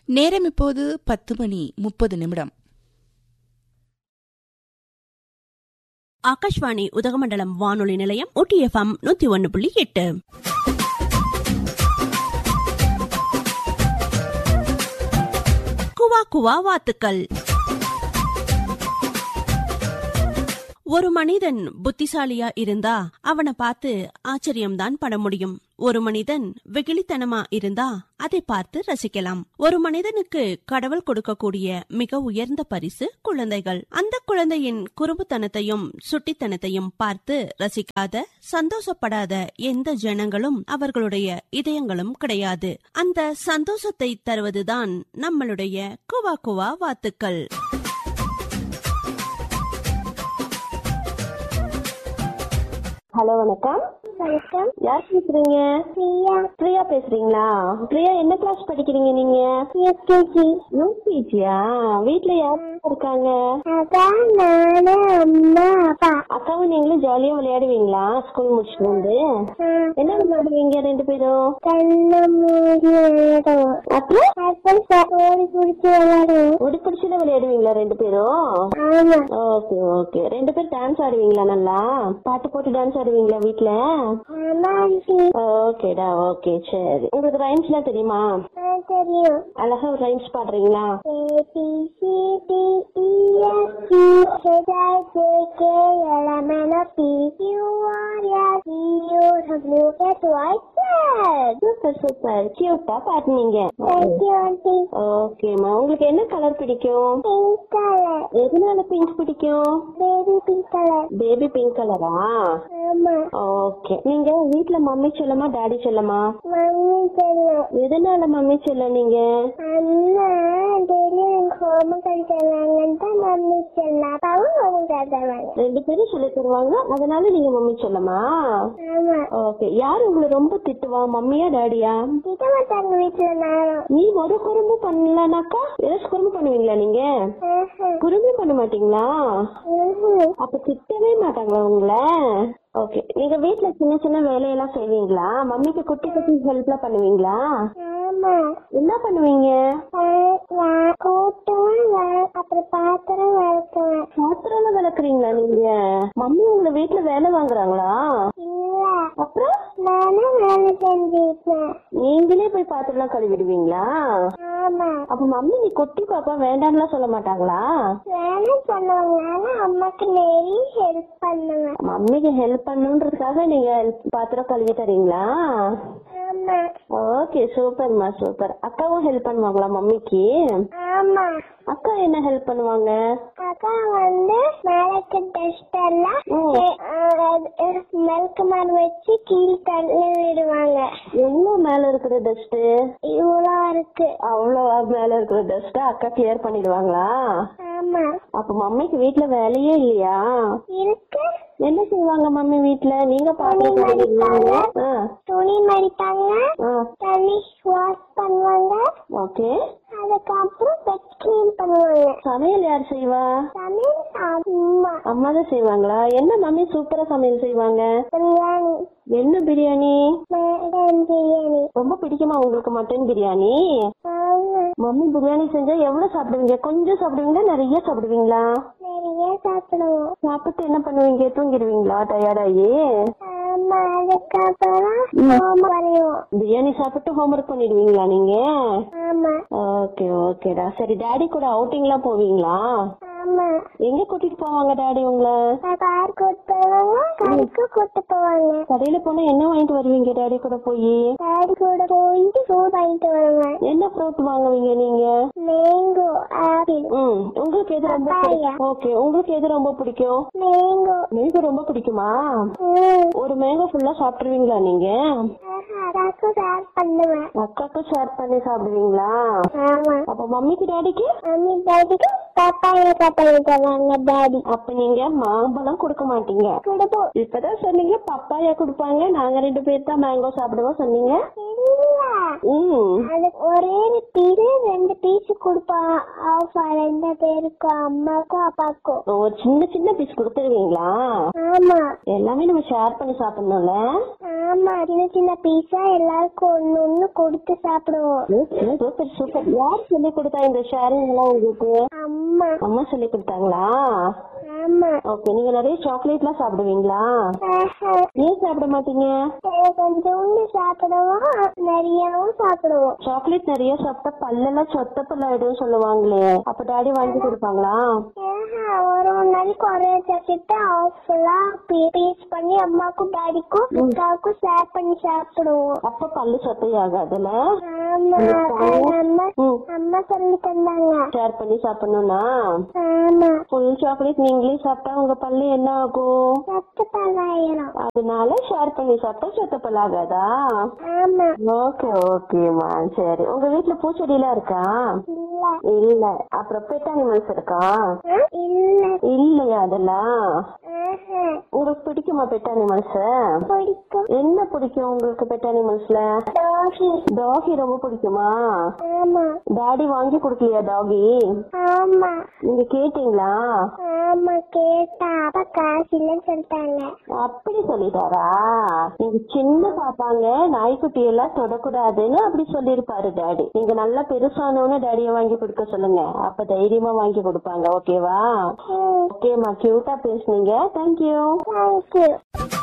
நேரம் இப்போது பத்து மணி முப்பது நிமிடம் ஆகாஷ்வாணி உதகமண்டலம் வானொலி நிலையம் ஒட்டி எஃப்எம் நூத்தி ஒன்னு புள்ளி எட்டு குவா குவா வாத்துக்கள் ஒரு மனிதன் புத்திசாலியா இருந்தா அவனை பார்த்து ஆச்சரியம்தான் பட முடியும் ஒரு மனிதன் வெகுளித்தனமா இருந்தா அதை பார்த்து ரசிக்கலாம் ஒரு மனிதனுக்கு கடவுள் கொடுக்கக்கூடிய மிக உயர்ந்த பரிசு குழந்தைகள் அந்த குழந்தையின் குறும்புத்தனத்தையும் சுட்டித்தனத்தையும் பார்த்து ரசிக்காத சந்தோஷப்படாத எந்த ஜனங்களும் அவர்களுடைய இதயங்களும் கிடையாது அந்த சந்தோஷத்தை தருவதுதான் நம்மளுடைய குவா குவா வாத்துக்கள் ஹலோ வணக்கம் வணக்கம் யார் பேசுறீங்க பிரியா பிரியா பேசுறீங்களா பிரியா என்ன கிளாஸ் படிக்கிறீங்க நீங்க எஸ்கேஜி யூபிஜியா வீட்ல யார் இருக்காங்க அதான் நானு அம்மா அப்பா அக்காவும் நீங்களும் ஜாலியா விளையாடுவீங்களா ஸ்கூல் முடிச்சுட்டு வந்து என்ன விளையாடுவீங்க ரெண்டு பேரும் கண்ணு மூடி விளையாடுவோம் அப்புறம் அப்புறம் ஓடி பிடிச்சி விளையாடுவோம் ஒடி பிடிச்சுல விளையாடுவீங்களா ரெண்டு பேரும் ஆமா ஓகே ஓகே ரெண்டு பேரும் டான்ஸ் ஆடுவீங்களா நல்லா பாட்டு போட்டு டான்ஸ் ஆடுவீங்களா வீட்ல ஆமா ஆண்டி ஓகேடா ஓகே சரி உங்களுக்கு ரைம்ஸ் எல்லாம் தெரியுமா ஆ, தெரியும் அழகா ஒரு ரைம்ஸ் பாடுறீங்களா A B C D E F G H I J K L M N O P Q R S T U W X Y Z super super கியூட்டா பாட்டுனீங்க Thank you aunty ஓகேம்மா உங்களுக்கு என்ன colour பிடிக்கும் Pink color எதனால pink பிடிக்கும் baby pink color baby pink கலரா ஆமா ஓகே நீங்க வீட்ல மம்மி செல்லமா டாடி செல்லமா மம்மி சொல்லும் எதனால மம்மி செல்ல நீங்க அண்ணா டெய்லி எனக்கு ஹோம்ஒர்க் பண்ணி தருவாங்கன்னு தான் மம்மி சொன்னா அப்பாவும் ஹோம்ஒர்க் பண்ணி தருவாங்க ரெண்டு பேரும் சொல்லி தருவாங்க அதனால நீங்க மம்மி செல்லமா ஆமா ஓகே யார் உங்களை ரொம்ப திட்டுவா மம்மியா டாடியா திட்ட மாட்டாங்க வீட்டுல நேரம் நீ ஒரு குறும்பு பண்ணலனாக்கா ஏதாச்சும் குறும்பு பண்ணுவீங்களா நீங்க குறும்பு பண்ண மாட்டீங்களா அப்ப திட்டவே மாட்டாங்களா உங்களை ஓகே நீங்க வீட்ல சின்ன சின்ன வேலையெல்லாம் செய்வீங்களா மம்மிக்கு குட்டி குட்டி ஹெல்ப்லாம் பண்ணுவீங்களா ஆமா என்ன பண்ணுவீங்க கூட்டுவேன் அப்புறம் பாத்திரம் வளர்க்குவேன் பாத்திரம் விளக்குறீங்களா நீங்க மம்மி உங்களை வீட்ல வேலை வாங்குறாங்களா இல்ல அப்புறம் நானும் வேலை செஞ்சுட்டேன் நீங்களே போய் பாத்திரம்லாம் கழுவிடுவீங்களா ஆமா அப்ப மம்மி நீ குட்டி பாப்பா வேண்டாம்லாம் சொல்ல மாட்டாங்களா வேலை பண்ணுவாங்க ஆனா அம்மாக்கு நிறைய ஹெல்ப் பண்ணுவேன் மம்மிக்கு ஹெல்ப் பண்ணுன்றதுக்காக நீங்க பாத்திரம் கழுவி தரீங்களா ஆமா ஓகே சூப்பர்மா சூப்பர் அக்காவும் ஹெல்ப் பண்ணுவாங்களா மம்மிக்கு ஆமா அக்கா என்ன ஹெல்ப் பண்ணுவாங்க அக்கா வந்து மேலக்கு டஸ்ட் எல்லாம் மில்க் மார் வச்சு கீழ் தள்ளி விடுவாங்க எவ்வளவு மேல இருக்கிற டஸ்ட் இவ்வளோ இருக்கு அவ்வளவு மேல இருக்கிற டஸ்ட் அக்கா கிளியர் பண்ணிடுவாங்களா ஆமா அப்ப மம்மிக்கு வீட்ல வேலையே இல்லையா இருக்கு என்ன செய்வாங்க மம்மி வீட்ல நீங்க பாத்திரம் துணி கழுவிடுவீங்க மடிப்பாங்க. துணி மடிப்பாங்க தண்ணி வாஷ் பண்ணுவாங்க ஓகே அதுக்கப்புறம் பெட் கிளீன் பண்ணுவாங்க சமையல் யார் செய்வா சமையல் அம்மா அம்மா தான் செய்வாங்களா என்ன மம்மி சூப்பரா சமையல் செய்வாங்க பிரியாணி என்ன பிரியாணி மட்டன் பிரியாணி ரொம்ப பிடிக்குமா உங்களுக்கு மட்டன் பிரியாணி ஆமா மம்மி பிரியாணி செஞ்சா எவ்வளவு சாப்பிடுவீங்க கொஞ்சம் சாப்பிடுவீங்களா நிறைய சாப்பிடுவீங்களா நிறைய சாப்பிடுவோம் சாப்பிட்டு என்ன பண்ணுவீங்க தூங்கிடுவீங்களா டயர்டாயி ஆமா அதுக்கப்புறம் ஹோம் வரையும் பிரியாணி சாப்பிட்டு ஹோம்ஒர்க் பண்ணிடுவீங்களா நீங்க ஆமா ஓகே ஓகேடா சரி டாடி கூட அவுட்டிங்லாம் போவீங்களா ஆமா எங்க கூட்டிட்டு போவாங்க டாடி உங்களை கார் கூட்டு போவாங்க கடைக்கு கூட்டு போவாங்க கடையில போனா என்ன வாங்கிட்டு வருவீங்க டாடி கூட போய் டாடி கூட போயிட்டு ஃப்ரூட் வாங்கிட்டு வருவேன் என்ன ஃப்ரூட் வாங்குவீங்க நீங்க மேங்கோ ஆப்பிள் ம் உங்களுக்கு எது ரொம்ப Papaya. ஓகே உங்களுக்கு எது ரொம்ப பிடிக்கும் மேங்கோ மேங்கோ ரொம்ப பிடிக்குமா ம் ஒரு மேங்கோ ஃபுல்லா சாப்பிட்டுருவீங்களா நீங்க அதாக்கும் ஷேர் பண்ணுவேன் அக்காக்கும் ஷேர் பண்ணி சாப்பிடுவீங்களா ஆமா அப்ப மம்மிக்கு டாடிக்கு மம்மி டாடிக்கு பப்பாயா கட் பண்ணி தருவாங்க டாடி அப்ப நீங்க மாம்பழம் கொடுக்க மாட்டீங்க கொடுப்போம் இப்பதான் சொன்னீங்க பப்பாயா கொடுப்பாங்க நாங்க ரெண்டு பேர் தான் மேங்கோ சாப்பிடுவோம் சொன்னீங்க இல்ல ம் அதுக்கு ஒரே பீஸ் ரெண்டு பீஸ் கொடுப்பான் ஆஃபா ரெண்டு பேருக்கும் அம்மாக்கும் அப்பாக்கும் ஒரு சின்ன சின்ன பீஸ் கொடுத்துருவீங்களா ஆமா எல்லாமே நம்ம ஷேர் பண்ணி சாப்பிடணும்ல ஆமா சின்ன சின்ன பீஸா எல்லாருக்கும் ஒண்ணு ஒண்ணு கொடுத்து சாப்பிடுவோம் சூப்பர் சூப்பர் யார் சொல்லி கொடுத்தா இந்த ஷேரிங் எல்லாம் உங்களுக்கு அம்மா அம்மா சொல்லி கொடுத்தாங்களா ஆமா ஓகே நீங்க நிறைய சாக்லேட் எல்லாம் சாப்பிடுவீங்களா ஆஹா. ஏன் சாப்பிட மாட்டீங்க எனக்கு கொஞ்சோண்டு சாப்பிடுவோம் நிறையவும் சாப்பிடுவோம் சாக்லேட் நிறைய சாப்பிட்டா பல்லெல்லாம் சொத்த பல்லாயிடும் சொல்லுவாங்களே அப்ப டாடி வாங்கி கொடுப்பாங்களா ஆஹா, ஒரு ஒரு நாளைக்கு ஒரே சாப்பிட்டு ஆஃபுல்லா பீஸ் பண்ணி அம்மாக்கும் டாடிக்கும் அக்காவுக்கும் ஷேர் பண்ணி சாப்பிடுவோம் அப்ப பல்லு சொத்தையாகாதுல்ல ஆமா அது அம்மா ம் அம்மா சொல்லி தந்தாங்க ஷேர் பண்ணி சாப்பிடணும்னா ஆமா ஃபுல் சாக்லேட் நீங்களே சாப்பிட்டா உங்க பல்லு என்ன ஆகும் பத்து பல்லாயிரம் அதனால ஷேர் பண்ணி சாப்பிட்டா சொத்த பல்லாகாதா ஆமா ஓகே ஓகேம்மா சரி உங்க வீட்ல பூச்செடிலாம் இருக்கா இல்ல இல்ல அப்புறம் பெட் அனிமல்ஸ் இருக்கா ஆ, இல்ல இல்லையா அதெல்லாம் ஆஹா, உங்களுக்கு பிடிக்குமா பெட் அனிமல்ஸ் பிடிக்கும் என்ன பிடிக்கும் உங்களுக்கு பெட் அனிமல்ஸ்ல டாகி டாகி ரொம்ப பிடிக்குமா ஆமா டாடி வாங்கி கொடுக்கலையா டாகி ஆமா நீங்க கேட்டீங்களா ஆமா கேட்டா அப்பா காசு இல்லைன்னு சொல்லிட்டாங்க அப்படி சொல்லிட்டாரா நீங்க சின்ன பாப்பாங்க நாய்க்குட்டி எல்லாம் தொடக்கூடாதுன்னு அப்படி சொல்லிருப்பாரு டாடி நீங்க நல்லா பெருசானவன டாடிய வாங்கி கொடுக்க சொல்லுங்க அப்ப தைரியமா வாங்கி கொடுப்பாங்க ஓகேவா ஓகேம்மா கியூட்டா பேசுனீங்க தேங்க்யூ தேங்க்யூ